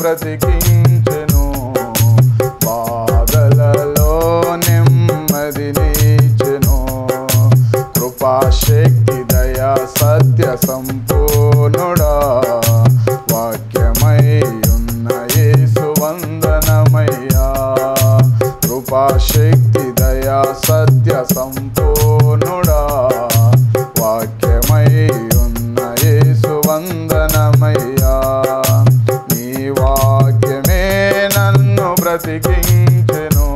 బ్రతికించెను బాధలలో నెమ్మది నీచెను కృపాశక్తి దయా సత్య సంపూర్ణుడా వాక్యమై ఉన్న యేసు వందనమయ్యా కృపాశక్తి దయా సత్య సంపూర్ణుడా వాక్యమై ఉన్న యేసు వందనమయ్యా నీ వాక్యమే నన్ను బ్రతికించెను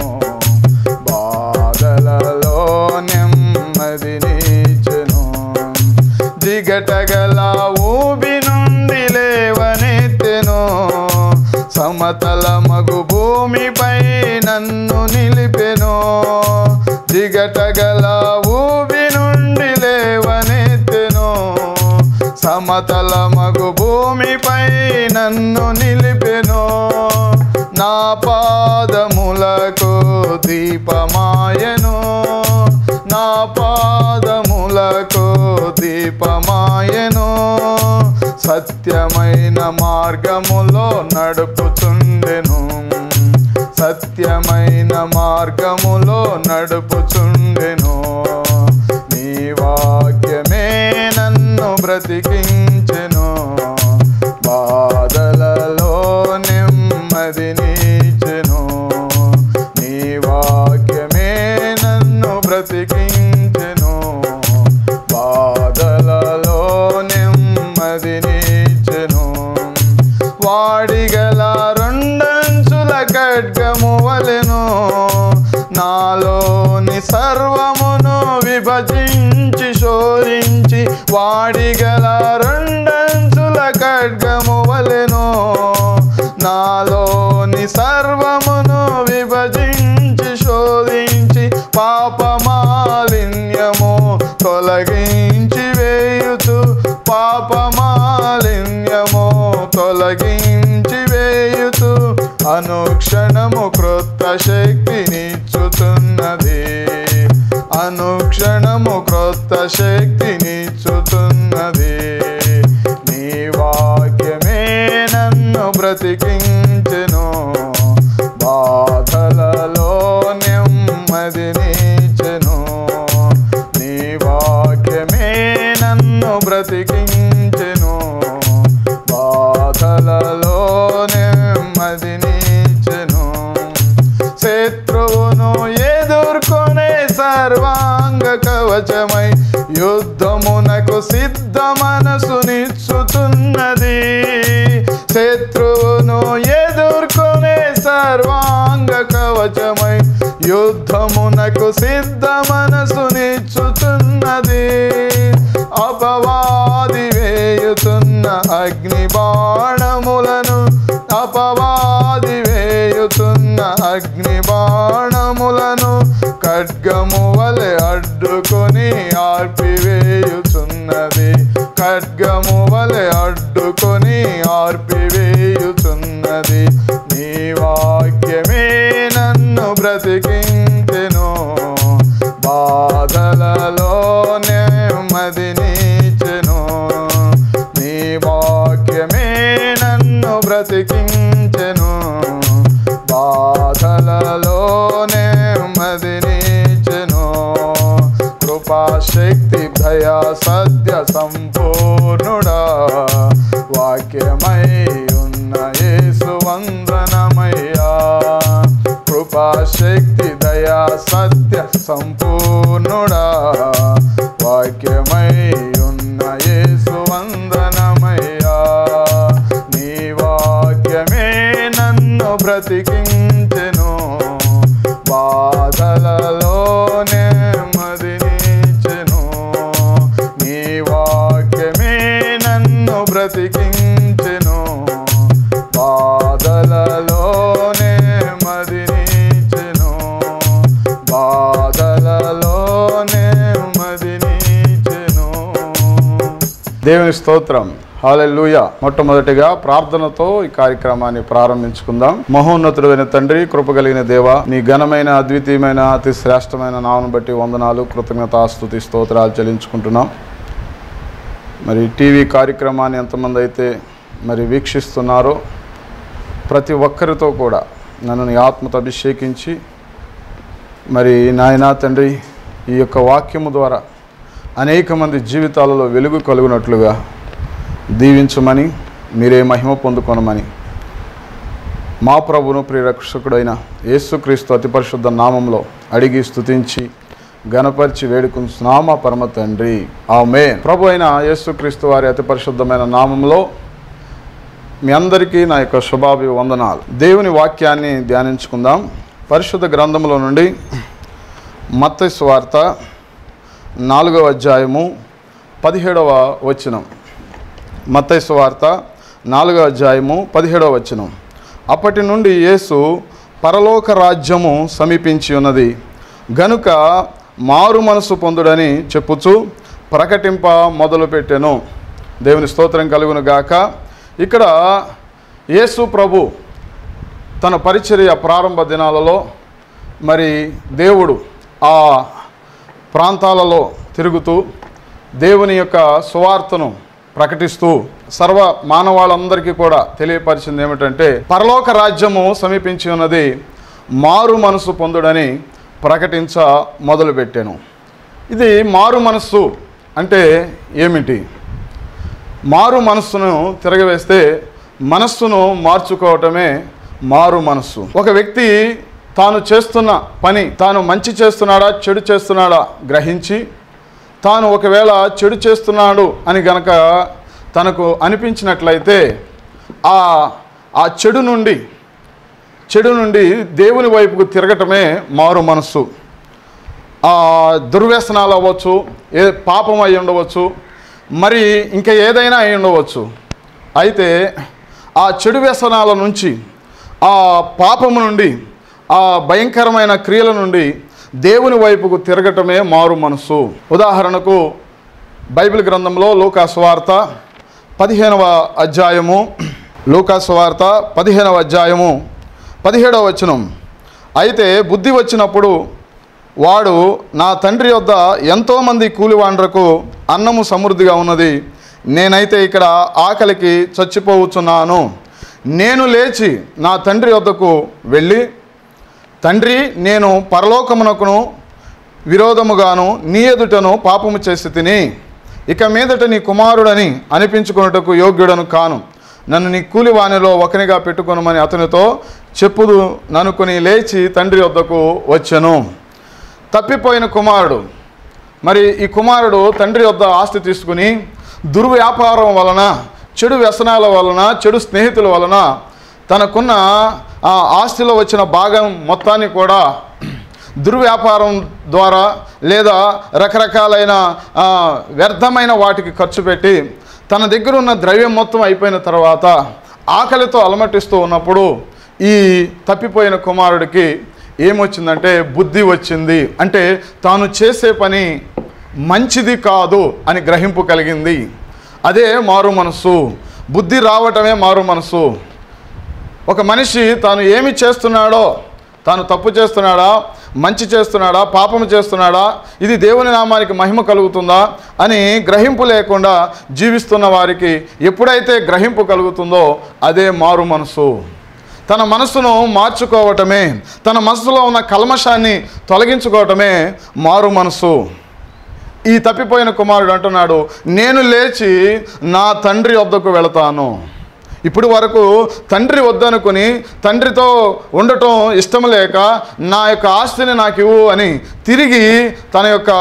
బాధలలో నెమ్మది నీచెను జిగటగల ఊబి నుండి లేవనెత్తెను సమతల మగు భూమిపై నన్ను నిలిపెను జిగటగల ఊబి నుండి లేవనెత్తెను సమతల మగు భూమిపై నన్ను నిలిపెను నా పాదములకు దీపమాయను నా పాదములకు దీపమాయను సత్యమైన మార్గములో నడుపుచుండెను సత్యమైన మార్గములో నడుపుచుండెను నీ వాక్యమే నన్ను బ్రతికించెను బాధలలో నెమ్మది నీచెను నీ వాక్యమే నన్ను బ్రతికించెను బాధలలో నెమ్మది నీచెను వాడిగల రెండంచుల ఖడ్గము వలెను నాలోని సర్వమును విభజించి శోధించి వాడిగల రెండంచుల ఖడ్గము వలెను నాలోని సర్వమును విభజించి శోధించి పాపమాలిన్యము తొలగించి వేయుచు పాపమాలిన్యము తొలగించి వేయుచు అనుక్షణము క్రొత్త శక్తినిచ్చుతున్నది అనుక్షణము క్రొత్త శక్తినిచ్చుతున్నది నీ వాక్యమే నన్ను బ్రతికించెను బాధలలో నెమ్మది నీచెను నీ వాక్యమే నన్ను బ్రతికించెను బాధలలో నెమ్మది నీచెను శత్రువును ఎదుర్కొనే సర్వాంగ కవచమై యుద్ధమునకు సిద్ధ మనసునిచ్చుతున్నది శత్రువును ఎదుర్కొనే సర్వాంగ కవచమై యుద్ధమునకు సిద్ధ మనసునిచ్చుతున్నది అపవాది వేయుతున్న అగ్ని బాణములను అపవాది వేయుతున్న అగ్ని బాణములను ఖడ్గము వలె అడ్డుకొని ఆర్పివేయుచున్నది ఖడ్గము వలె అడ్డుకొని ఆర్పివేయుచున్నది నీ వాక్యమే నన్ను బ్రతికించెను బాధలలో నెమ్మది నీచెను నీ వాక్యమే నన్ను బ్రతికించెను బాధలలో నెమ్మది నీచెను కృపాశక్తి దయా సత్య సంపూర్ణుడా వాక్యమై ఉన్న యేసు వందనమయ్యా కృపాశక్తి దయా సత్య సంపూర్ణుడా వాక్యమై ఉన్న యేసు వందనమయ్యా నీ వాక్యమే నన్ను బ్రతికించెను బాధలలో నెమ్మది నీచెను నీ వాక్యమే నన్ను బ్రతికించెను బాధలలో నెమ్మది నీచెను బాధలలో నెమ్మది నీచెను దేవుని స్తోత్రం హాలెలూయ మొట్టమొదటిగా ప్రార్థనతో ఈ కార్యక్రమాన్ని ప్రారంభించుకుందాం మహోన్నతుడైన తండ్రి కృప కలిగిన దేవ నీ ఘనమైన అద్వితీయమైన అతి శ్రేష్టమైన నామను బట్టి వందనాలు కృతజ్ఞతాస్తుతి స్తోత్రాలు చెల్లించుకుంటున్నాం మరి టీవీ కార్యక్రమాన్ని ఎంతమంది అయితే మరి వీక్షిస్తున్నారో ప్రతి ఒక్కరితో కూడా నన్ను నీ ఆత్మతో అభిషేకించి మరి నాయనా తండ్రి ఈ యొక్క వాక్యము ద్వారా అనేక మంది జీవితాలలో వెలుగు కలుగునట్లుగా దీవించమని మీరే మహిమ పొందుకొనమని మా ప్రభును ప్రియరక్షకుడైన యేసుక్రీస్తు అతి పరిశుద్ధ నామంలో అడిగి స్తుతించి గణపరిచి వేడుకుంటున్నామా పరమ తండ్రి ఆమె ప్రభు అయిన యేసుక్రీస్తు వారి అతి పరిశుద్ధమైన నామంలో మీ అందరికీ నా యొక్క శుభాభి వందనాలు దేవుని వాక్యాన్ని ధ్యానించుకుందాం పరిశుద్ధ గ్రంథంలో నుండి మత్తయి సువార్త నాలుగవ అధ్యాయము పదిహేడవ వచనం మత్తయి సువార్త నాలుగవ అధ్యాయము పదిహేడవ వచనం అప్పటి నుండి యేసు పరలోక రాజ్యము సమీపించి ఉన్నది గనుక మారు మనసు పొందుడని చెప్పుచు ప్రకటింప మొదలుపెట్టెను దేవుని స్తోత్రం కలుగును గాక ఇక్కడ యేసు ప్రభు తన పరిచర్య ప్రారంభ దినాలలో మరి దేవుడు ఆ ప్రాంతాలలో తిరుగుతూ దేవుని యొక్క సువార్తను ప్రకటిస్తూ సర్వ మానవాళందరికీ కూడా తెలియపరిచింది ఏమిటంటే పరలోక రాజ్యము సమీపించి ఉన్నది మారు మనసు పొందుడని ప్రకటించ మొదలుపెట్టాను ఇది మారు మనస్సు అంటే ఏమిటి మారు మనస్సును తిరగవేస్తే మనస్సును మార్చుకోవటమే మారు మనస్సు ఒక వ్యక్తి తాను చేస్తున్న పని తాను మంచి చేస్తున్నాడా చెడు చేస్తున్నాడా గ్రహించి తాను ఒకవేళ చెడు చేస్తున్నాడు అని గనక తనకు అనిపించినట్లయితే ఆ ఆ చెడు నుండి చెడు నుండి దేవుని వైపుకు తిరగటమే మారు మనస్సు ఆ దుర్వ్యసనాలు అవ్వచ్చు ఏ పాపం అయి ఉండవచ్చు మరి ఇంకా ఏదైనా అయి ఉండవచ్చు అయితే ఆ చెడు వ్యసనాల నుంచి ఆ పాపము నుండి ఆ భయంకరమైన క్రియల నుండి దేవుని వైపుకు తిరగటమే మారు మనస్సు ఉదాహరణకు బైబిల్ గ్రంథంలో లూకాసువార్త పదిహేనవ అధ్యాయము లూకాసువార్త పదిహేనవ అధ్యాయము పదిహేడవ వచనం అయితే బుద్ధి వచ్చినప్పుడు వాడు నా తండ్రి వద్ద ఎంతోమంది కూలివాండ్రకు అన్నము సమృద్ధిగా ఉన్నది నేనైతే ఇక్కడ ఆకలికి చచ్చిపోవచ్చున్నాను నేను లేచి నా తండ్రి వద్దకు వెళ్ళి తండ్రి నేను పరలోకమునకును విరోధముగాను నీ ఎదుటను పాపము చేసి తిని ఇక మీదట నీ కుమారుడని అనిపించుకున్నటకు యోగ్యుడను కాను నన్ను నీ కూలివాణిలో ఒకనిగా పెట్టుకొనమని అతనితో చెప్పుదు ననుకుని లేచి తండ్రి వద్దకు వచ్చెను తప్పిపోయిన కుమారుడు మరి ఈ కుమారుడు తండ్రి వద్ద ఆస్తి తీసుకుని దుర్వ్యాపారం వలన చెడు వ్యసనాల వలన చెడు స్నేహితుల వలన తనకున్న ఆ ఆస్తిలో వచ్చిన భాగం మొత్తాన్ని కూడా దుర్వ్యాపారం ద్వారా లేదా రకరకాలైన ఆ, వ్యర్థమైన వాటికి ఖర్చు పెట్టి తన దగ్గర ఉన్న ద్రవ్యం మొత్తం అయిపోయిన తర్వాత ఆకలితో అలమటిస్తూ ఉన్నప్పుడు ఈ తప్పిపోయిన కుమారుడికి ఏమొచ్చిందంటే బుద్ధి వచ్చింది అంటే తాను చేసే పని మంచిది కాదు అని గ్రహింపు కలిగింది అదే మారు మనసు బుద్ధి రావటమే మారు మనసు ఒక మనిషి తాను ఏమి చేస్తున్నాడో తాను తప్పు చేస్తున్నాడా మంచి చేస్తున్నాడా పాపం చేస్తున్నాడా ఇది దేవుని నామానికి మహిమ కలుగుతుందా అని గ్రహింపు లేకుండా జీవిస్తున్న వారికి ఎప్పుడైతే గ్రహింపు కలుగుతుందో అదే మారు మనసు తన మనసును మార్చుకోవటమే తన మనసులో ఉన్న కల్మషాన్ని తొలగించుకోవటమే మారు మనసు ఈ తప్పిపోయిన కుమారుడు అంటున్నాడు నేను లేచి నా తండ్రి వద్దకు వెళతాను ఇప్పుడు వరకు తండ్రి వద్దనుకుని తండ్రితో ఉండటం ఇష్టం లేక నా యొక్క ఆస్తిని నాకు ఇవ్వు అని తిరిగి తన యొక్క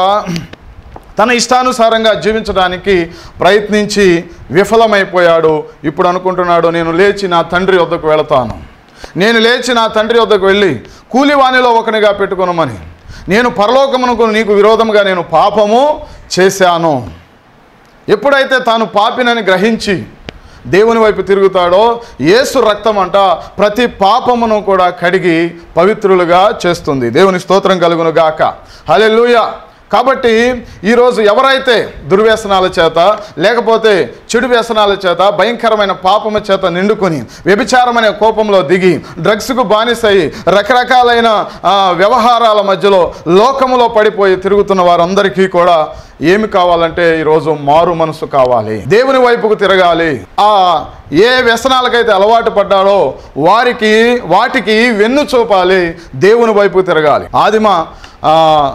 తన ఇష్టానుసారంగా జీవించడానికి ప్రయత్నించి విఫలమైపోయాడు ఇప్పుడు అనుకుంటున్నాడు నేను లేచి నా తండ్రి వద్దకు వెళతాను నేను లేచి నా తండ్రి వద్దకు వెళ్ళి కూలివాణిలో ఒకనిగా పెట్టుకొనమని నేను పరలోకమునకు నీకు విరోధముగా నేను పాపము చేశాను ఎప్పుడైతే తాను పాపినని గ్రహించి దేవుని వైపు తిరుగుతాడో యేసు రక్తం అంట ప్రతి పాపమును కూడా కడిగి పవిత్రులుగా చేస్తుంది దేవుని స్తోత్రం కలుగును గాక హలెలూయ కాబట్టి ఈరోజు ఎవరైతే దుర్వ్యసనాల చేత లేకపోతే చెడు వ్యసనాల చేత భయంకరమైన పాపము చేత నిండుకొని వ్యభిచారమైన కోపంలో దిగి డ్రగ్స్కు బానిసై రకరకాలైన ఆ, వ్యవహారాల మధ్యలో లోకములో పడిపోయి తిరుగుతున్న వారందరికీ కూడా ఏమి కావాలంటే ఈరోజు మారు మనసు కావాలి దేవుని వైపుకు తిరగాలి ఆ ఏ వ్యసనాలకైతే అలవాటు పడ్డాడో వారికి వాటికి వెన్ను చూపాలి దేవుని వైపుకు తిరగాలి ఆదిమ ఆ,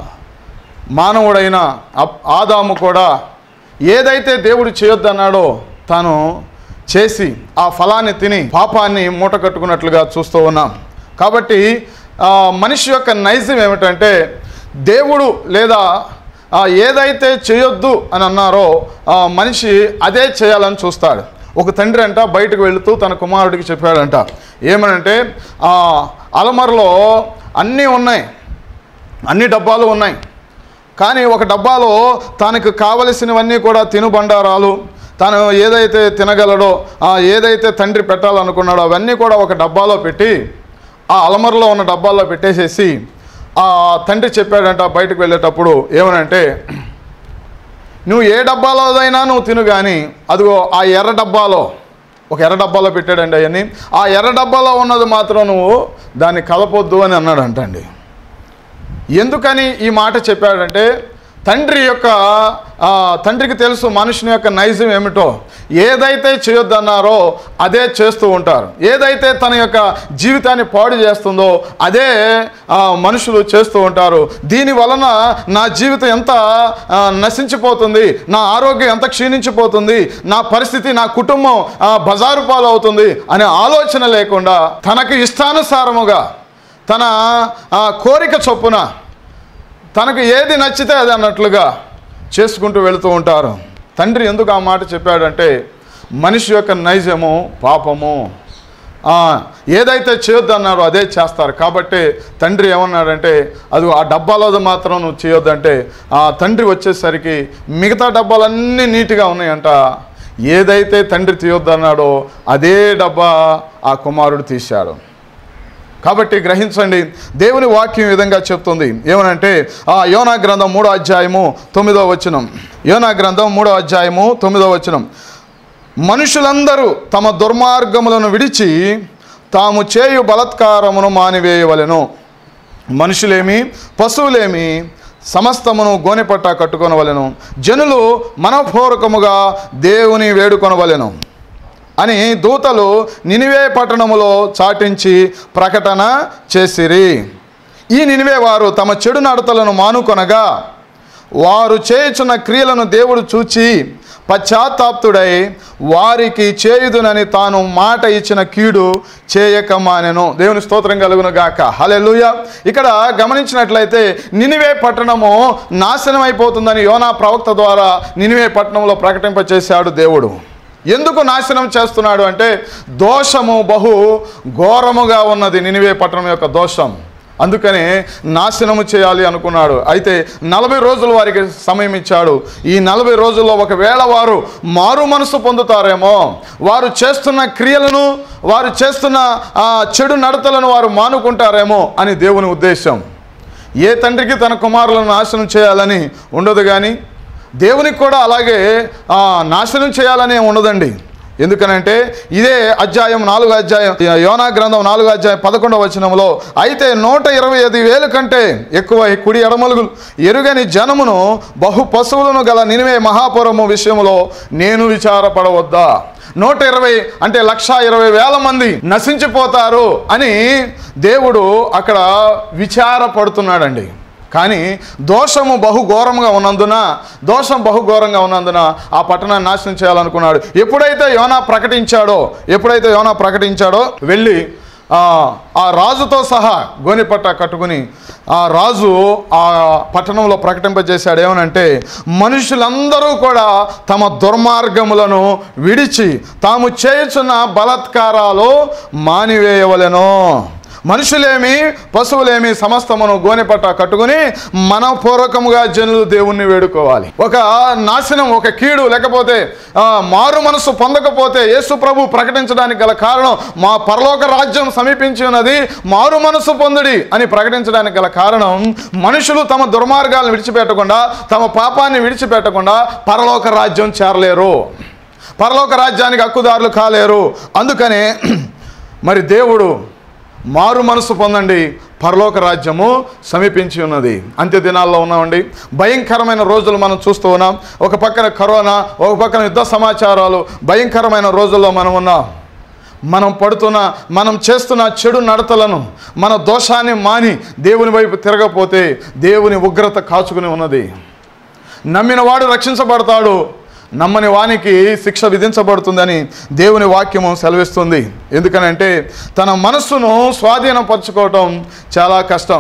మానవుడైన అప్- ఆదాము కూడా ఏదైతే దేవుడు చేయొద్దన్నాడో తాను చేసి ఆ ఫలాన్ని తిని పాపాన్ని మూట కట్టుకున్నట్లుగా చూస్తూ ఉన్నాం కాబట్టి ఆ, మనిషి యొక్క నైజం ఏమిటంటే దేవుడు లేదా ఆ, ఏదైతే చేయొద్దు అని అన్నారో ఆ, మనిషి అదే చేయాలని చూస్తాడు ఒక తండ్రి అంట బయటకు వెళుతూ తన కుమారుడికి చెప్పాడంట ఏమనంటే ఆ, అలమరలో అన్నీ ఉన్నాయి అన్ని డబ్బాలు ఉన్నాయి కానీ ఒక డబ్బాలో తనకు కావలసినవన్నీ కూడా తినుబండారాలు తాను ఏదైతే తినగలడో ఆ ఏదైతే తండ్రి పెట్టాలనుకున్నాడో అవన్నీ కూడా ఒక డబ్బాలో పెట్టి ఆ అలమరలో ఉన్న డబ్బాల్లో పెట్టేసేసి ఆ తండ్రి చెప్పాడంట బయటకు వెళ్ళేటప్పుడు ఏమనంటే నువ్వు ఏ డబ్బాలోదైనా నువ్వు తిను కానీ అదిగో ఆ ఎర్ర డబ్బాలో ఒక ఎర్ర డబ్బాలో పెట్టాడండి అవన్నీ ఆ ఎర్ర డబ్బాలో ఉన్నది మాత్రం నువ్వు దాన్ని కలపొద్దు అని అన్నాడంట అండి ఎందుకని ఈ మాట చెప్పాడంటే తండ్రి యొక్క ఆ, తండ్రికి తెలుసు మనుషుని యొక్క నైజం ఏమిటో ఏదైతే చేయొద్దన్నారో అదే చేస్తూ ఉంటారు ఏదైతే తన యొక్క జీవితాన్ని పాడు చేస్తుందో అదే ఆ, మనుషులు చేస్తూ ఉంటారు దీని వలన నా జీవితం ఎంత ఆ, నశించిపోతుంది నా ఆరోగ్యం ఎంత క్షీణించిపోతుంది నా పరిస్థితి నా కుటుంబం ఆ, బజారు పాలు అవుతుంది అనే ఆలోచన లేకుండా తనకు ఇష్టానుసారముగా తన ఆ, కోరిక చొప్పున తనకు ఏది నచ్చితే అది అన్నట్లుగా చేసుకుంటూ వెళుతూ ఉంటారు తండ్రి ఎందుకు ఆ మాట చెప్పాడంటే మనిషి యొక్క నైజము పాపము ఆ, ఏదైతే చేయొద్దన్నారో అదే చేస్తారు కాబట్టి తండ్రి ఏమన్నాడంటే అది ఆ డబ్బాలో మాత్రం నువ్వు చేయొద్దంటే ఆ తండ్రి వచ్చేసరికి మిగతా డబ్బాలన్నీ నీట్గా ఉన్నాయంట ఏదైతే తండ్రి తీయొద్దన్నాడో అదే డబ్బా ఆ కుమారుడు తీశాడు కాబట్టి గ్రహించండి దేవుని వాక్యం ఈ విధంగా చెప్తుంది ఏమనంటే ఆ యోనా గ్రంథం మూడో అధ్యాయము తొమ్మిదో వచనం యోనా గ్రంథం మూడో అధ్యాయము తొమ్మిదో వచనం మనుషులందరూ తమ దుర్మార్గములను విడిచి తాము చేయు బలత్కారమును మానివేయవలెను మనుషులేమి పశువులేమి సమస్తమును గోనెపట్ట కట్టుకొనవలెను జనులు మనపూర్వకముగా దేవుని వేడుకొనవలెను అని దూతలు నినివే పట్టణములో చాటించి ప్రకటన చేసిరి ఈ నినివే వారు తమ చెడు నడతలను మానుకొనగా వారు చేయుచున్న క్రియలను దేవుడు చూచి పశ్చాత్తాప్తుడై వారికి చేయుదునని తాను మాట ఇచ్చిన కీడు చేయక మానెను దేవుని స్తోత్రం కలుగును గాక హలెలుయ ఇక్కడ గమనించినట్లయితే నినివే పట్టణము నాశనం అయిపోతుందని యోనా ప్రవక్త ద్వారా నినివే పట్టణంలో ప్రకటింపచేశాడు దేవుడు ఎందుకు నాశనం చేస్తున్నాడు అంటే దోషము బహు ఘోరముగా ఉన్నది నినివే పట్టణం యొక్క దోషం అందుకనే నాశనము చేయాలి అనుకున్నాడు అయితే నలభై రోజులు వారికి సమయం ఇచ్చాడు ఈ నలభై రోజుల్లో ఒకవేళ వారు మారు మనసు పొందుతారేమో వారు చేస్తున్న క్రియలను వారు చేస్తున్న ఆ చెడు నడతలను వారు మానుకుంటారేమో అని దేవుని ఉద్దేశం ఏ తండ్రికి తన కుమారులను నాశనం చేయాలని ఉండదు కానీ దేవునికి కూడా అలాగే ఆ, నాశనం చేయాలని ఉండదండి ఎందుకనంటే ఇదే అధ్యాయం నాలుగు అధ్యాయం యోనా గ్రంథం నాలుగు అధ్యాయం పదకొండవ వచనంలో అయితే నూట ఇరవై ఐదు వేలు కంటే ఎక్కువ ఈ కుడి ఎడమలుగు ఎరుగని జనమును బహు పశువులను గల నినివే మహాపురము విషయంలో నేను విచారపడవద్దా నూట ఇరవై అంటే లక్ష ఇరవై వేల మంది నశించిపోతారు అని దేవుడు అక్కడ విచారపడుతున్నాడండి కానీ దోషము బహు ఘోరంగా ఉన్నందున దోషం బహు ఘోరంగా ఉన్నందున ఆ పట్టణాన్ని నాశనం చేయాలనుకున్నాడు ఎప్పుడైతే యోనా ప్రకటించాడో ఎప్పుడైతే యోనా ప్రకటించాడో వెళ్ళి ఆ, ఆ రాజుతో సహా గోనిపట్ట కట్టుకుని ఆ రాజు ఆ పట్టణంలో ప్రకటింపజేశాడు ఏమనంటే మనుషులందరూ కూడా తమ దుర్మార్గములను విడిచి తాము చేయుచున్న బలత్కారాలు మానివేయవలెను మనుషులేమి పశువులేమి సమస్తమును గోనెపట్ట కట్టుకుని మనపూర్వకముగా జనులు దేవుణ్ణి వేడుకోవాలి ఒక నాశనం ఒక కీడు లేకపోతే ఆ, మారు మనసు పొందకపోతే యేసు ప్రభు ప్రకటించడానికి గల కారణం మా పరలోక రాజ్యం సమీపించి ఉన్నది మారు మనసు పొందుడి అని ప్రకటించడానికి గల కారణం మనుషులు తమ దుర్మార్గాలను విడిచిపెట్టకుండా తమ పాపాన్ని విడిచిపెట్టకుండా పరలోక రాజ్యం చేరలేరు పరలోక రాజ్యానికి హక్కుదారులు కాలేరు అందుకనే మరి దేవుడు మారు మనసు పొందండి పరలోక రాజ్యము సమీపించి ఉన్నది అంత్య దినాల్లో ఉన్నామండి భయంకరమైన రోజులు మనం చూస్తూ ఉన్నాం ఒక పక్కన కరోనా ఒక పక్కన యుద్ధ సమాచారాలు భయంకరమైన రోజుల్లో మనం ఉన్నాం మనం పడుతున్న మనం చేస్తున్న చెడు నడతలను మన దోషాన్ని మాని దేవుని వైపు తిరగపోతే దేవుని ఉగ్రత కాచుకుని ఉన్నది నమ్మిన వాడు రక్షించబడతాడు నమ్మని వానికి శిక్ష విధించబడుతుందని దేవుని వాక్యము సెలవిస్తుంది ఎందుకనంటే తన మనస్సును స్వాధీనపరచుకోవటం చాలా కష్టం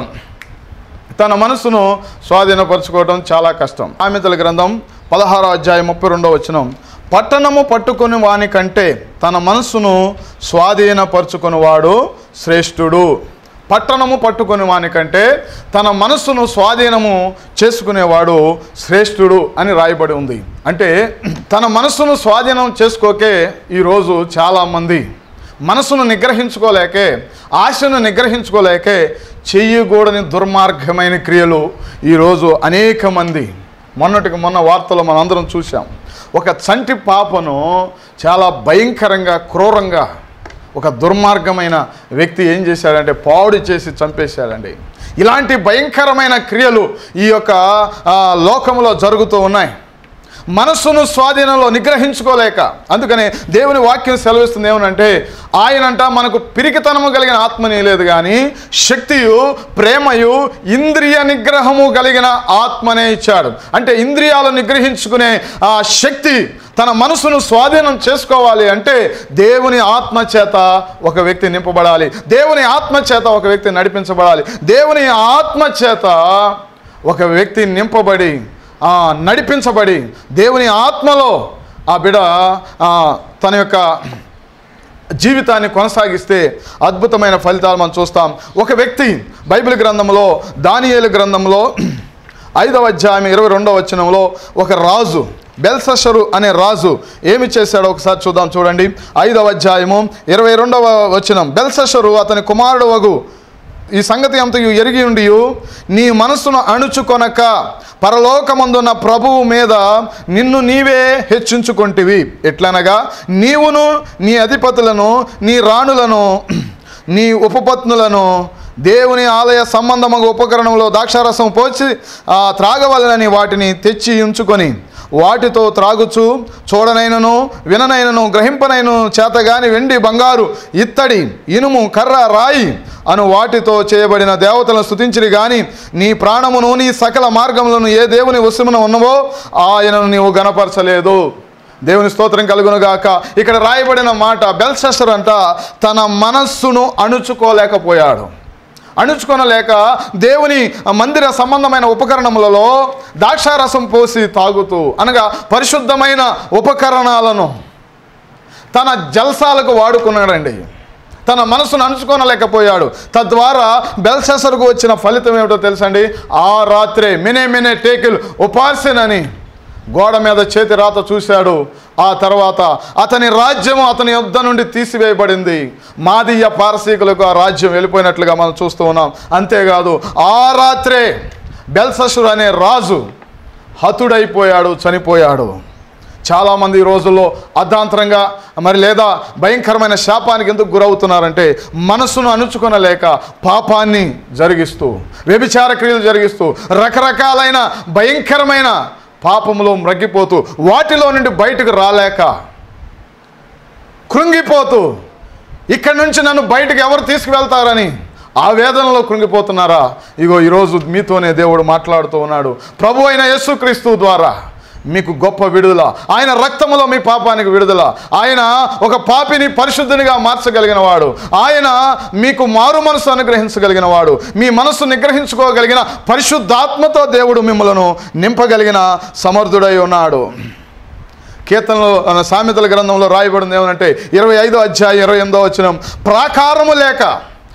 తన మనస్సును స్వాధీనపరచుకోవటం చాలా కష్టం ఆమెతల గ్రంథం పదహారో అధ్యాయం ముప్పై రెండో వచనం పట్టణము పట్టుకుని వాని కంటే తన మనస్సును స్వాధీనపరచుకుని వాడు శ్రేష్ఠుడు పట్టణము పట్టుకుని వాని కంటే తన మనస్సును స్వాధీనము చేసుకునేవాడు శ్రేష్ఠుడు అని రాయబడి ఉంది అంటే తన మనస్సును స్వాధీనం చేసుకోకే ఈరోజు చాలామంది మనసును నిగ్రహించుకోలేకే ఆశను నిగ్రహించుకోలేకే చెయ్యకూడని దుర్మార్గమైన క్రియలు ఈరోజు అనేక మంది మొన్నటికి మొన్న వార్తలు మనందరం చూసాం ఒక చంటి పాపను చాలా భయంకరంగా క్రూరంగా ఒక దుర్మార్గమైన వ్యక్తి ఏం చేశాడంటే పాడు చేసి చంపేశాడండి ఇలాంటి భయంకరమైన క్రియలు ఈ యొక్క ఆ, లోకంలో జరుగుతూ ఉన్నాయి మనస్సును స్వాధీనంలో నిగ్రహించుకోలేక అందుకనే దేవుని వాక్యం సెలవిస్తుంది ఏమనంటే ఆయనంట మనకు పిరికితనము కలిగిన ఆత్మని లేదు కానీ శక్తియు ప్రేమయు ఇంద్రియ నిగ్రహము కలిగిన ఆత్మనే ఇచ్చాడు అంటే ఇంద్రియాలు నిగ్రహించుకునే ఆ శక్తి తన మనసును స్వాధీనం చేసుకోవాలి అంటే దేవుని ఆత్మ చేత ఒక వ్యక్తి నింపబడాలి దేవుని ఆత్మ చేత ఒక వ్యక్తి నడిపించబడాలి దేవుని ఆత్మ చేత ఒక వ్యక్తి నింపబడి ఆ, నడిపించబడి దేవుని ఆత్మలో ఆ బిడ ఆ, తన యొక్క జీవితాన్ని కొనసాగిస్తే అద్భుతమైన ఫలితాలు మనం చూస్తాం ఒక వ్యక్తి బైబిల్ గ్రంథంలో దానియేలు గ్రంథంలో ఐదవ అధ్యాయం ఇరవై రెండవ వచనంలో ఒక రాజు బెల్సషరు అనే రాజు ఏమి చేశాడో ఒకసారి చూద్దాం చూడండి ఐదవ అధ్యాయము ఇరవై రెండవ వచనం బెల్సషరు అతని కుమారుడు వగు ఈ సంగతి అంతయు ఎరిగి ఉండి నీ మనస్సును అణుచుకొనక పరలోకమందున్న ప్రభువు మీద నిన్ను నీవే హెచ్చించుకొంటివి ఎట్లనగా నీవును నీ అధిపతులను నీ రాణులను నీ ఉపపత్నులను దేవుని ఆలయ సంబంధము ఉపకరణంలో ద్రాక్షారసం పోచి ఆ, త్రాగవలనని వాటిని తెచ్చి ఉంచుకొని వాటితో త్రాగుచు చూడనైనను విననైనను గ్రహింపనైనను చేతగాని వెండి బంగారు ఇత్తడి ఇనుము కర్ర రాయి అను వాటితో చేయబడిన దేవతలను స్తుతించిరి గాని నీ ప్రాణమును నీ సకల మార్గములను ఏ దేవుని వశమున ఉన్నవో ఆయనను నీవు గనపరచలేదు దేవుని స్తోత్రం కలుగును గాక ఇక్కడ రాయబడిన మాట బెల్సెసర్ అంట తన మనస్సును అణుచుకోలేకపోయాడు అణుచుకొనలేక దేవుని మందిర సంబంధమైన ఉపకరణములలో ద్రాక్షారసం పోసి తాగుతూ అనగా పరిశుద్ధమైన ఉపకరణాలను తన జల్సాలకు వాడుకున్నాడండి తన మనసును అణుచుకోనలేకపోయాడు తద్వారా బెల్సెసర్కు వచ్చిన ఫలితం ఏమిటో తెలుసండి ఆ రాత్రే మినే మినే టేకిల్ ఉపాసనని గోడ మీద చేతి రాత చూశాడు ఆ తర్వాత అతని రాజ్యము అతని యుద్ధ నుండి తీసివేయబడింది మాదీయ పారసీకులకు ఆ రాజ్యం వెళ్ళిపోయినట్లుగా మనం చూస్తూ ఉన్నాం అంతేకాదు ఆ రాత్రే బెల్ససురు అనే రాజు హతుడైపోయాడు చనిపోయాడు చాలామంది ఈ రోజుల్లో అర్ధాంతరంగా మరి లేదా భయంకరమైన శాపానికి ఎందుకు గురవుతున్నారంటే మనసును అణుచుకొనలేక పాపాన్ని జరిగిస్తూ వ్యభిచార క్రియలు జరిగిస్తూ రకరకాలైన భయంకరమైన పాపములో మ్రగ్గిపోతూ వాటిలో నుండి బయటకు రాలేక కృంగిపోతూ ఇక్కడి నుంచి నన్ను బయటకు ఎవరు తీసుకువెళ్తారని ఆ వేదనలో కృంగిపోతున్నారా ఇగో ఈరోజు మీతోనే దేవుడు మాట్లాడుతూ ఉన్నాడు ప్రభు అయిన యేసుక్రీస్తు ద్వారా మీకు గొప్ప విడుదల ఆయన రక్తములో మీ పాపానికి విడుదల ఆయన ఒక పాపిని పరిశుద్ధునిగా మార్చగలిగిన వాడు ఆయన మీకు మారు మనసు అనుగ్రహించగలిగిన వాడు మీ మనస్సు నిగ్రహించుకోగలిగిన పరిశుద్ధాత్మతో దేవుడు మిమ్మలను నింపగలిగిన సమర్థుడై ఉన్నాడు కీర్తనలో ఆ, సామెతల గ్రంథంలో రాయబడింది ఏమనంటే ఇరవై ఐదో అధ్యాయం ఇరవై ఎనిమిదో వచ్చిన ప్రాకారము లేక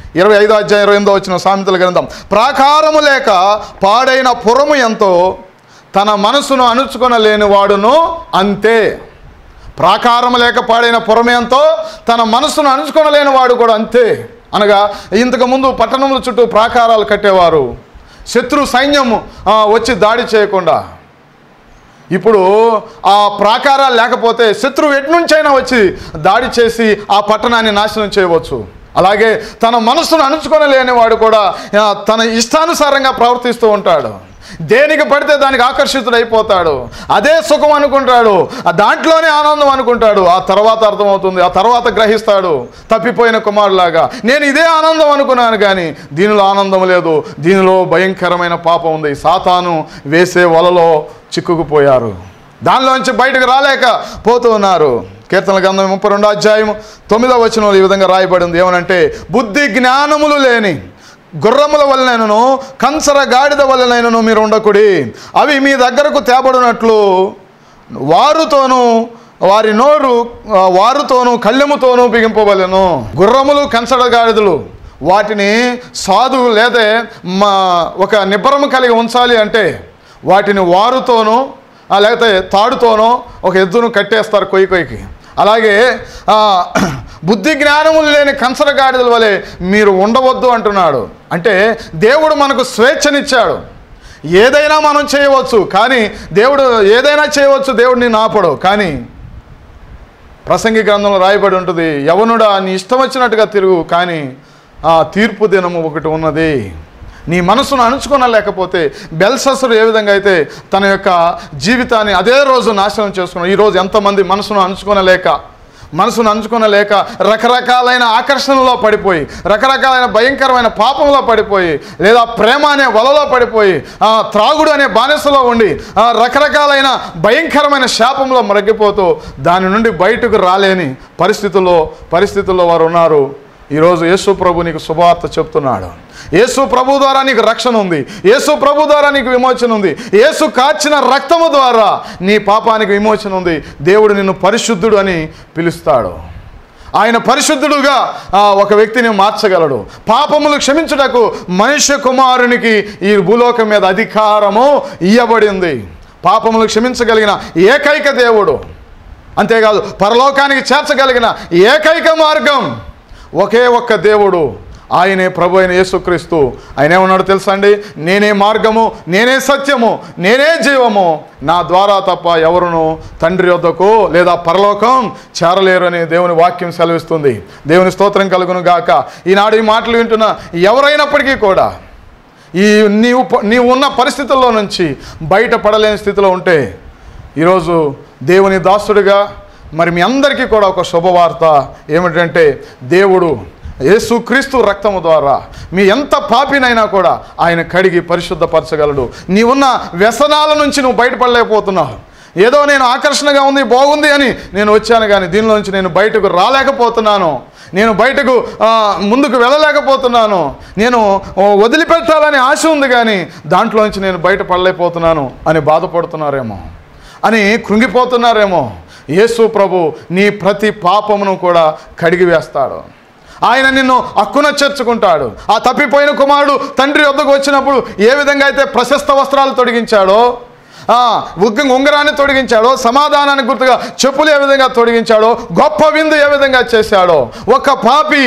ఇరవై ఐదో అధ్యాయం ఇరవై ఎనిమిదో వచ్చిన సామెతల గ్రంథం ప్రాకారము లేక పాడైన పురము ఎంతో తన మనసును అణుచుకొనలేని వాడును అంతే ప్రాకారం లేక పాడైన పురమేంతో తన మనసును అణుచుకొనలేని వాడు కూడా అంతే అనగా ఇంతకుముందు పట్టణముల చుట్టూ ప్రాకారాలు కట్టేవారు శత్రు సైన్యము ఆ, వచ్చి దాడి చేయకుండా ఇప్పుడు ఆ ప్రాకారాలు లేకపోతే శత్రువు ఎట్నుంచైనా వచ్చి దాడి చేసి ఆ పట్టణాన్ని నాశనం చేయవచ్చు అలాగే తన మనసును అణుచుకొనలేని వాడు కూడా ఆ, తన ఇష్టానుసారంగా ప్రవర్తిస్తూ ఉంటాడు దేనికి పడితే దానికి ఆకర్షితుడైపోతాడు అదే సుఖం అనుకుంటాడు ఆ దాంట్లోనే ఆనందం అనుకుంటాడు ఆ తర్వాత అర్థమవుతుంది ఆ తర్వాత గ్రహిస్తాడు తప్పిపోయిన కుమారులాగా నేను ఇదే ఆనందం అనుకున్నాను కానీ దీనిలో ఆనందం లేదు దీనిలో భయంకరమైన పాపం ఉంది సాతాను వేసే వలలో చిక్కుకుపోయారు దానిలోంచి బయటకు రాలేక పోతూ ఉన్నారు కీర్తన గ్రంథం ముప్పై రెండో అధ్యాయం తొమ్మిదో వచనంలో ఈ విధంగా రాయబడింది ఏమనంటే బుద్ధి జ్ఞానములు లేని గుర్రముల వలనైనను కంచర గాడిద వలనైనను మీరు ఉండకుడి అవి మీ దగ్గరకు తేబడినట్లు వారుతోనూ వారి నోరు ఆ, వారుతోనూ కళ్ళెముతోనూ బిగింపవలెను గుర్రములు కంచర గాడిదలు వాటిని సాధు లేదా మా ఒక నిబ్బరము కలిగి ఉంచాలి అంటే వాటిని వారుతోనూ ఆ, లేకపోతే తాడుతోనో ఒక ఎద్దును కట్టేస్తారు కొయ్యి కొయ్యికి అలాగే ఆ, బుద్ధి జ్ఞానములు లేని కంచర గాడిదల వలె మీరు ఉండవద్దు అంటున్నాడు అంటే దేవుడు మనకు స్వేచ్ఛనిచ్చాడు ఏదైనా మనం చేయవచ్చు కానీ దేవుడు ఏదైనా చేయవచ్చు దేవుడు నేను ఆపడు కానీ ప్రసంగి గ్రంథంలో రాయబడి ఉంటుంది యవనుడా నీ ఇష్టం వచ్చినట్టుగా తిరుగు కానీ ఆ తీర్పు దినము ఒకటి ఉన్నది నీ మనసును అణుచుకోనలేకపోతే బెల్సస్సుడు ఏ విధంగా అయితే తన యొక్క జీవితాన్ని అదే రోజు నాశనం చేసుకున్నాడు ఈరోజు ఎంతమంది మనసును అణుచుకోనలేక మనసును అంచుకొనలేక రకరకాలైన ఆకర్షణలో పడిపోయి రకరకాలైన భయంకరమైన పాపంలో పడిపోయి లేదా ప్రేమ అనే వలలో పడిపోయి ఆ, త్రాగుడు అనే బానిసలో ఉండి ఆ, రకరకాలైన భయంకరమైన శాపంలో మరగిపోతూ దాని నుండి బయటకు రాలేని పరిస్థితుల్లో పరిస్థితుల్లో వారు ఉన్నారు ఈరోజు యేసు ప్రభు నీకు శుభవార్త చెప్తున్నాడు యేసు ప్రభు ద్వారా నీకు రక్షణ ఉంది యేసు ప్రభు ద్వారా నీకు విమోచన ఉంది యేసు కాచిన రక్తము ద్వారా నీ పాపానికి విమోచన ఉంది దేవుడు నిన్ను పరిశుద్ధుడు అని పిలుస్తాడు ఆయన పరిశుద్ధుడుగా ఆ, ఒక వ్యక్తిని మార్చగలడు పాపములు క్షమించుటకు మనుష్య కుమారునికి ఈ భూలోకం మీద అధికారము ఇయ్యబడింది పాపములు క్షమించగలిగిన ఏకైక దేవుడు అంతేకాదు పరలోకానికి చేర్చగలిగిన ఏకైక మార్గం ఒకే ఒక్క దేవుడు ఆయనే ప్రభు అయిన యేసుక్రీస్తు ఆయన ఏమన్నాడు తెలుసా అండి నేనే మార్గము నేనే సత్యము నేనే జీవము నా ద్వారా తప్ప ఎవరును తండ్రి వద్దకు లేదా పరలోకం చేరలేరు అని దేవుని వాక్యం సెలవిస్తుంది దేవుని స్తోత్రం కలుగును గాక ఈనాడు ఈ మాటలు వింటున్న ఎవరైనప్పటికీ కూడా ఈ నీవు ప- నీవు ఉన్న పరిస్థితుల్లో నుంచి బయటపడలేని స్థితిలో ఉంటే ఈరోజు దేవుని దాసుడిగా మరి మీ అందరికీ కూడా ఒక శుభవార్త ఏమిటంటే దేవుడు యేసుక్రీస్తు రక్తము ద్వారా మీ ఎంత పాపినైనా కూడా ఆయన కడిగి పరిశుద్ధపరచగలడు నీవున్న వ్యసనాల నుంచి నువ్వు బయటపడలేకపోతున్నావు ఏదో నేను ఆకర్షణగా ఉంది బాగుంది అని నేను వచ్చాను కానీ దీనిలోంచి నేను బయటకు రాలేకపోతున్నాను నేను బయటకు ఆ, ముందుకు వెళ్ళలేకపోతున్నాను నేను ఓ, వదిలిపెట్టాలని ఆశ ఉంది కానీ దాంట్లోంచి నేను బయటపడలేకపోతున్నాను అని బాధపడుతున్నారేమో అని కృంగిపోతున్నారేమో యేసు ప్రభు నీ ప్రతి పాపమును కూడా కడిగి వేస్తాడు ఆయన నిన్ను హక్కున చేర్చుకుంటాడు ఆ తప్పిపోయిన కుమారుడు తండ్రి వద్దకు వచ్చినప్పుడు ఏ విధంగా అయితే ప్రశస్త వస్త్రాలు తొడిగించాడో ఆ, ఉగ్గ ఉంగరాన్ని తొడిగించాడో సమాధానానికి గుర్తుగా చెప్పులు ఏ విధంగా తొడిగించాడో గొప్ప విందు ఏ విధంగా చేశాడో ఒక పాపి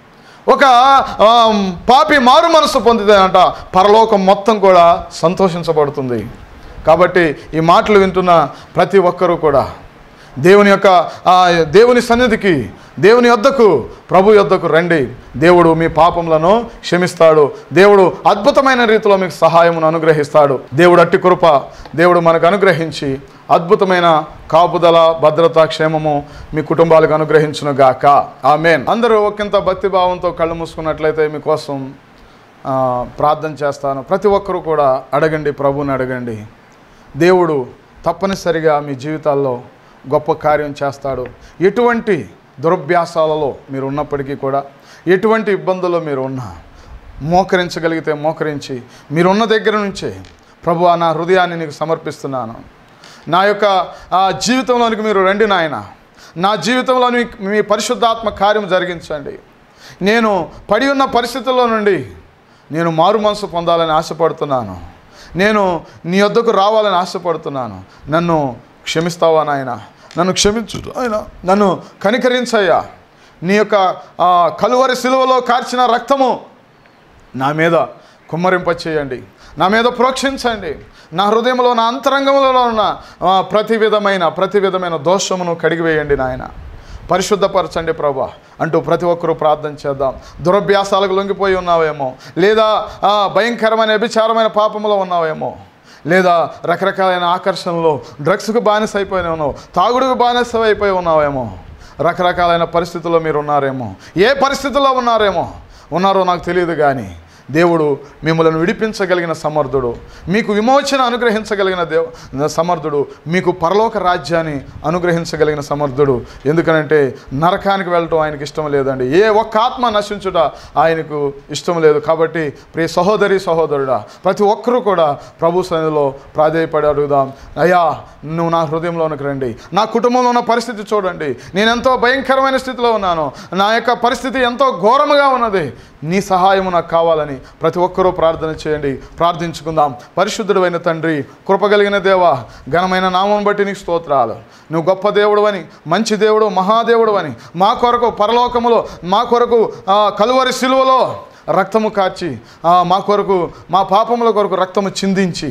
ఒక ఆ, పాపి మారు మనసు పొందితేనంట పరలోకం మొత్తం కూడా సంతోషించబడుతుంది కాబట్టి ఈ మాటలు వింటున్న ప్రతి ఒక్కరూ కూడా దేవుని యొక్క ఆ, దేవుని సన్నిధికి దేవుని యొద్దకు ప్రభు యొద్దకు రండి దేవుడు మీ పాపములను క్షమిస్తాడు దేవుడు అద్భుతమైన రీతిలో మీకు సహాయమును అనుగ్రహిస్తాడు దేవుడు అట్టి కృప దేవుడు మనకు అనుగ్రహించి అద్భుతమైన కాపుదల భద్రత క్షేమము మీ కుటుంబాలకు అనుగ్రహించును గాక ఆమెన్ అందరూ ఒకంత భక్తిభావంతో కళ్ళు మూసుకున్నట్లయితే మీకోసం ఆ, ప్రార్థన చేస్తాను ప్రతి ఒక్కరూ కూడా అడగండి ప్రభుని అడగండి దేవుడు తప్పనిసరిగా మీ జీవితాల్లో గొప్ప కార్యం చేస్తాడు ఎటువంటి దురభ్యాసాలలో మీరు ఉన్నప్పటికీ కూడా ఎటువంటి ఇబ్బందుల్లో మీరు ఉన్నా మోకరించగలిగితే మోకరించి మీరున్న దగ్గర నుంచే ప్రభు నా హృదయాన్ని నీకు సమర్పిస్తున్నాను నా యొక్క ఆ, జీవితంలోనికి మీరు రండి నాయన నా జీవితంలో మీ మీ పరిశుద్ధాత్మ కార్యం జరిగించండి నేను పడి ఉన్న పరిస్థితుల్లో నుండి నేను మారు మనసు పొందాలని ఆశపడుతున్నాను నేను నీ వద్దకు రావాలని ఆశపడుతున్నాను నన్ను క్షమిస్తావా నాయన నన్ను క్షమించు ఆయన నన్ను కనికరించయ్యా నీ యొక్క ఆ, కలువరి సిలువలో కార్చిన రక్తము నా మీద కుమ్మరింప చేయండి నా మీద ప్రోక్షించండి నా హృదయంలో నా అంతరంగంలో ఉన్న ఆ, ప్రతి విధమైన ప్రతి విధమైన దోషమును కడిగివేయండి నాయన పరిశుద్ధపరచండి ప్రభా అంటూ ప్రతి ఒక్కరూ ప్రార్థన చేద్దాం దురభ్యాసాలకు లొంగిపోయి ఉన్నావేమో లేదా ఆ, భయంకరమైన వ్యభిచారమైన పాపంలో ఉన్నావేమో లేదా రకరకాలైన ఆకర్షణలో డ్రగ్స్కు బానిస అయిపోయి ఉన్నావు తాగుడుకు బానిస అయిపోయి ఉన్నావేమో రకరకాలైన పరిస్థితుల్లో మీరు ఉన్నారేమో ఏ పరిస్థితుల్లో ఉన్నారేమో ఉన్నారో నాకు తెలియదు కానీ దేవుడు మిమ్మల్ని విడిపించగలిగిన సమర్థుడు మీకు విమోచన అనుగ్రహించగలిగిన దేవ సమర్థుడు మీకు పరలోక రాజ్యాన్ని అనుగ్రహించగలిగిన సమర్థుడు ఎందుకనంటే నరకానికి వెళ్ళటం ఆయనకి ఇష్టం లేదండి ఏ ఒక్క ఆత్మ నశించుట ఆయనకు ఇష్టం లేదు కాబట్టి ప్రియ సహోదరి సహోదరుడా ప్రతి ఒక్కరూ కూడా ప్రభు సన్నిధిలో ప్రాధేయపడి అడుగుదాం అయ్యా నువ్వు నా హృదయంలోనికి రండి నా కుటుంబంలో ఉన్న పరిస్థితి చూడండి నేను ఎంతో భయంకరమైన స్థితిలో ఉన్నాను నా యొక్క పరిస్థితి ఎంతో ఘోరముగా ఉన్నది నీ సహాయము నాకు కావాలని ప్రతి ఒక్కరూ ప్రార్థన చేయండి ప్రార్థించుకుందాం పరిశుద్ధుడు అయిన తండ్రి కృపగలిగిన దేవ ఘనమైన నామం బట్టి నీకు స్తోత్రాలు నువ్వు గొప్ప దేవుడు అని మంచి దేవుడు మహాదేవుడు అని మా కొరకు పరలోకములో మా కొరకు ఆ, కలువరి సిలువలో రక్తము కార్చి ఆ, మా కొరకు మా పాపముల కొరకు రక్తము చిందించి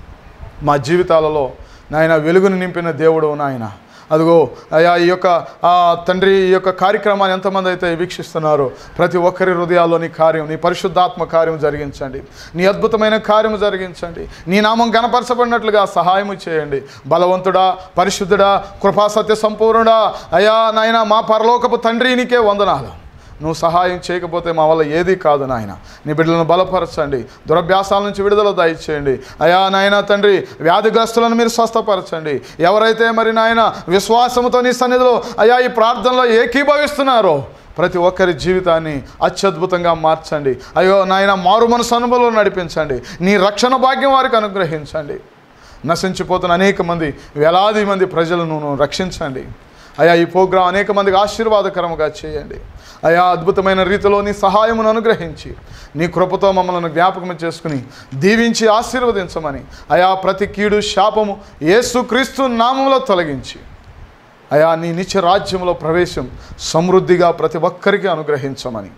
మా జీవితాలలో నాయన వెలుగును నింపిన దేవుడు నాయన అదిగో అయా ఈ యొక్క ఆ, తండ్రి ఈ యొక్క కార్యక్రమాన్ని ఎంతమంది అయితే వీక్షిస్తున్నారో ప్రతి ఒక్కరి హృదయాల్లో నీ కార్యం నీ పరిశుద్ధాత్మ కార్యం జరిగించండి నీ అద్భుతమైన కార్యం జరిగించండి నీ నామం గణపరచబడినట్లుగా సహాయము చేయండి బలవంతుడా పరిశుద్ధుడా కృపా సత్య సంపూర్ణుడా అయా నాయన మా పరలోకపు తండ్రి నీకే వందనాలు నువ్వు సహాయం చేయకపోతే మా వల్ల ఏది కాదు నాయన నీ బిడ్డలను బలపరచండి దురభ్యాసాల నుంచి విడుదల దయచేయండి అయా నాయన తండ్రి వ్యాధిగ్రస్తులను మీరు స్వస్థపరచండి ఎవరైతే మరి నాయన విశ్వాసముతో నీ సన్నిధిలో అయా ఈ ప్రార్థనలో ఏకీభవిస్తున్నారో ప్రతి ఒక్కరి జీవితాన్ని అత్యద్భుతంగా మార్చండి అయ్యో నాయన మారు మనసు అనుభవంలో నడిపించండి నీ రక్షణ భాగ్యం వారికి అనుగ్రహించండి నశించిపోతున్న అనేక మంది వేలాది మంది ప్రజలను నువ్వు రక్షించండి అయా ఈ ప్రోగ్రాం అనేక మందికి ఆశీర్వాదకరముగా చేయండి అయా అద్భుతమైన రీతిలో నీ సహాయమును అనుగ్రహించి నీ కృపతో మమ్మల్ని జ్ఞాపకం చేసుకుని దీవించి ఆశీర్వదించమని అయా ప్రతి కీడు శాపము యేసుక్రీస్తు నామంలో తొలగించి అయా నీ నిత్య రాజ్యంలో ప్రవేశం సమృద్ధిగా ప్రతి ఒక్కరికి అనుగ్రహించమని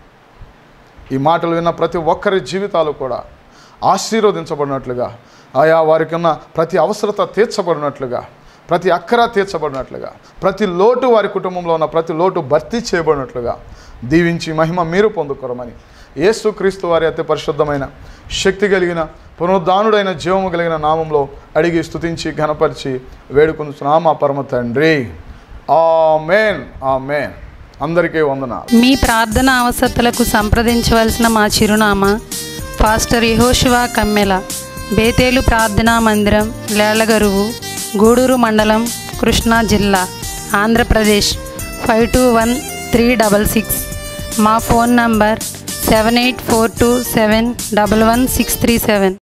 ఈ మాటలు విన్న ప్రతి ఒక్కరి జీవితాలు కూడా ఆశీర్వదించబడినట్లుగా ఆయా వారికి ఉన్న ప్రతి అవసరత తీర్చబడినట్లుగా ప్రతి అక్కర తీర్చబడినట్లుగా ప్రతి లోటు వారి కుటుంబంలో ఉన్న ప్రతి లోటు భర్తీ చేయబడినట్లుగా దీవించి మహిమ మీరు పొందుకోరమని యేసుక్రీస్తు వారి అతి పరిశుద్ధమైన శక్తి కలిగిన పునరుద్ధానుడైన జీవము కలిగిన నామంలో అడిగి స్తుతించి ఘనపరిచి వేడుకొనుచున్నాం మా పరమ తండ్రి ఆమేన్ ఆమేన్ అందరికీ వందనాలు మీ ప్రార్థన అవసరతలకు సంప్రదించవలసిన మా చిరునామా పాస్టర్ యహోశివా కమ్మెల బేతేలు ప్రార్థనా మందిరం లేలగరువు గూడూరు మండలం కృష్ణా జిల్లా Andhra Pradesh five two one three double six మా phone number seven eight four two seven double one six three seven